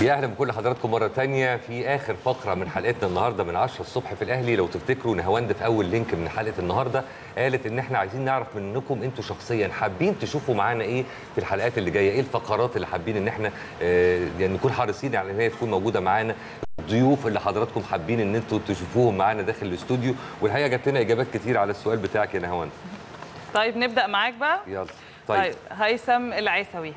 يا اهلا بكل حضراتكم مره تانية في اخر فقره من حلقتنا النهارده من 10 الصبح في الاهلي لو تفتكروا نهاوند في اول لينك من حلقه النهارده قالت ان احنا عايزين نعرف منكم انتوا شخصيا حابين تشوفوا معانا ايه في الحلقات اللي جايه ايه الفقرات اللي حابين ان احنا آه، يعني نكون حريصين على ان هي تكون موجوده معانا الضيوف اللي حضراتكم حابين ان انتوا تشوفوهم معانا داخل الاستوديو والحقيقه جات لنا اجابات كتير على السؤال بتاعك يا نهاوند طيب نبدا معاك بقى يلا طيب, طيب هيثم العيسوي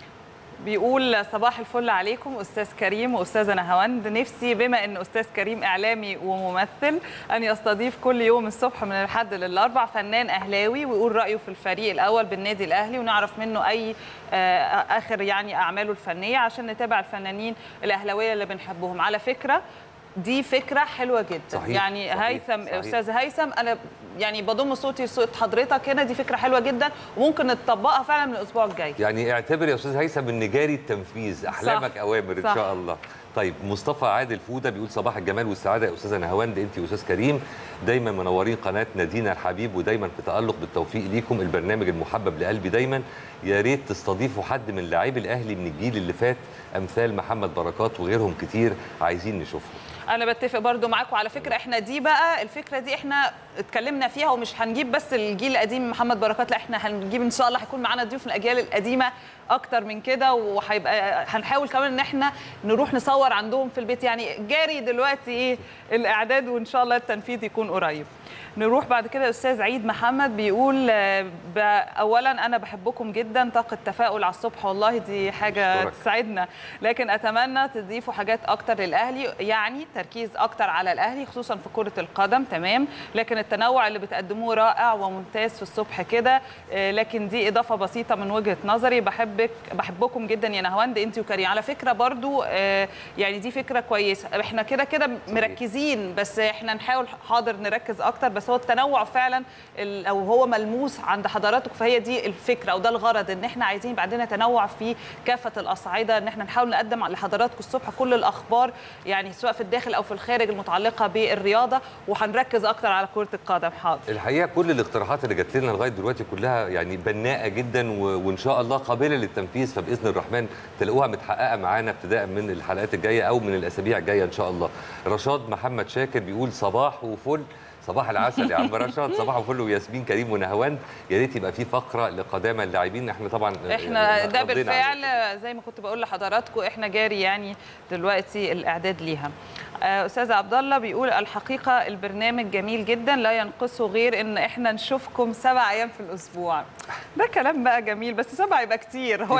بيقول صباح الفل عليكم استاذ كريم واستاذه نهاوند نفسي بما ان استاذ كريم اعلامي وممثل ان يستضيف كل يوم الصبح من الحد للاربع فنان اهلاوي ويقول رايه في الفريق الاول بالنادي الاهلي ونعرف منه اي آه، اخر يعني اعماله الفنيه عشان نتابع الفنانين الاهلاويه اللي بنحبهم على فكره دي فكره حلوه جدا صحيح، يعني صحيح، هيثم صحيح. استاذ هيثم انا يعني بضم صوتي صوت حضرتك هنا دي فكره حلوه جدا وممكن نطبقها فعلا من الاسبوع الجاي يعني اعتبر يا استاذ هيثم ان جاري التنفيذ احلامك صح. اوامر ان صح. شاء الله طيب مصطفى عادل فوده بيقول صباح الجمال والسعاده يا استاذه نهاوند انت واستاذ كريم دايما منورين قناه نادينا الحبيب ودايما في تالق بالتوفيق ليكم البرنامج المحبب لقلبي دايما يا ريت تستضيفوا حد من لاعبي الاهلي من الجيل اللي فات امثال محمد بركات وغيرهم كتير عايزين نشوفهم انا بتفق برضو معاك وعلى فكره احنا دي بقى الفكره دي احنا اتكلمنا فيها ومش هنجيب بس الجيل القديم محمد بركات لا احنا هنجيب ان شاء الله هيكون معانا ضيوف من الاجيال القديمه اكتر من كده وهيبقى هنحاول كمان ان احنا نروح نصور عندهم في البيت يعني جاري دلوقتي ايه الاعداد وان شاء الله التنفيذ يكون قريب نروح بعد كده استاذ عيد محمد بيقول آه، ب- اولا انا بحبكم جدا طاقه تفاؤل على الصبح والله دي حاجه أشكرك. تساعدنا لكن اتمنى تضيفوا حاجات اكتر للاهلي يعني تركيز اكتر على الاهلي خصوصا في كره القدم تمام لكن التنوع اللي بتقدموه رائع وممتاز في الصبح كده آه، لكن دي اضافه بسيطه من وجهه نظري بحبك بحبكم جدا يا نهاوند انت وكريم على فكره برضو آه، يعني دي فكره كويسه احنا كده كده مركزين بس احنا نحاول حاضر نركز اكتر بس هو التنوع فعلا ال- او هو ملموس عند حضراتكم فهي دي الفكره او ده الغرض ان احنا عايزين يبقى عندنا تنوع في كافه الاصعده ان احنا نحاول نقدم لحضراتكم الصبح كل الاخبار يعني سواء في الداخل او في الخارج المتعلقه بالرياضه وهنركز اكتر على كره القدم حاضر الحقيقه كل الاقتراحات اللي جات لنا لغايه دلوقتي كلها يعني بناءه جدا و... وان شاء الله قابله للتنفيذ فباذن الرحمن تلاقوها متحققه معانا ابتداء من الحلقات الجايه او من الاسابيع الجايه ان شاء الله رشاد محمد شاكر بيقول صباح وفل صباح العسل يا عم رشاد صباح وفل وياسمين كريم ونهواند يا ريت يبقى في فقره لقدامى اللاعبين احنا طبعا احنا يعني ده ردينا عليه. بالفعل زي ما كنت بقول لحضراتكم احنا جاري يعني دلوقتي الاعداد ليها آه، استاذ عبد الله بيقول الحقيقه البرنامج جميل جدا لا ينقصه غير ان احنا نشوفكم سبع ايام في الاسبوع ده كلام بقى جميل بس سبع يبقى كتير هو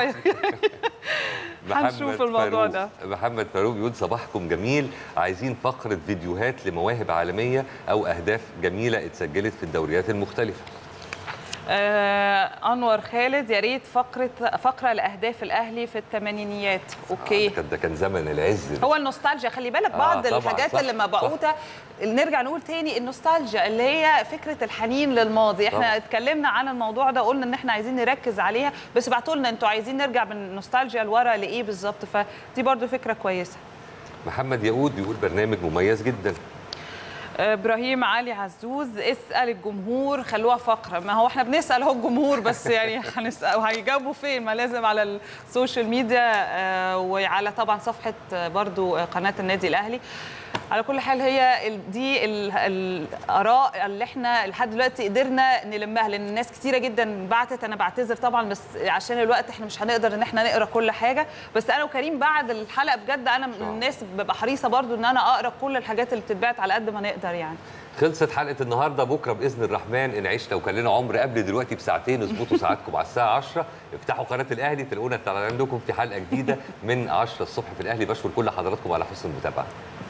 هنشوف محمد الموضوع فاروق. ده. محمد فاروق بيقول صباحكم جميل عايزين فقره فيديوهات لمواهب عالميه او اهداف جميله اتسجلت في الدوريات المختلفه آه انور خالد يا ريت فقره فقره لاهداف الاهلي في الثمانينيات اوكي آه، ده كان- ده كان زمن العز هو النوستالجيا خلي بالك آه، بعض طبعاً، الحاجات صح، اللي صح. مبعوثه نرجع نقول تاني النوستالجيا اللي هي فكره الحنين للماضي احنا طبعاً. اتكلمنا عن الموضوع ده قلنا ان احنا عايزين نركز عليها بس ابعتوا لنا انتوا عايزين نرجع من النوستالجيا لورا لايه بالظبط فدي برضو فكره كويسه محمد ياقوت بيقول برنامج مميز جدا ابراهيم علي عزوز اسال الجمهور خلوها فقره ما هو احنا بنسال اهو الجمهور بس يعني هنسال وهيجاوبوا فين ما لازم على السوشيال ميديا آه، وعلى طبعا صفحه آه، برضو آه، قناه النادي الاهلي على كل حال هي ال- دي ال- الاراء اللي احنا لحد دلوقتي قدرنا نلمها لان الناس كتيره جدا بعتت انا بعتذر طبعا بس عشان الوقت احنا مش هنقدر ان احنا نقرا كل حاجه بس انا وكريم بعد الحلقه بجد انا من آه. الناس ببقى حريصه برضو ان انا اقرا كل الحاجات اللي بتتبعت على قد ما نقدر يعني خلصت حلقه النهارده بكره باذن الرحمن ان عشنا وكان لنا عمر قبل دلوقتي بساعتين اظبطوا ساعاتكم على الساعه 10 افتحوا قناه الاهلي تلاقونا طالعين لكم في حلقه جديده من 10 الصبح في الاهلي بشكر كل حضراتكم على حسن المتابعه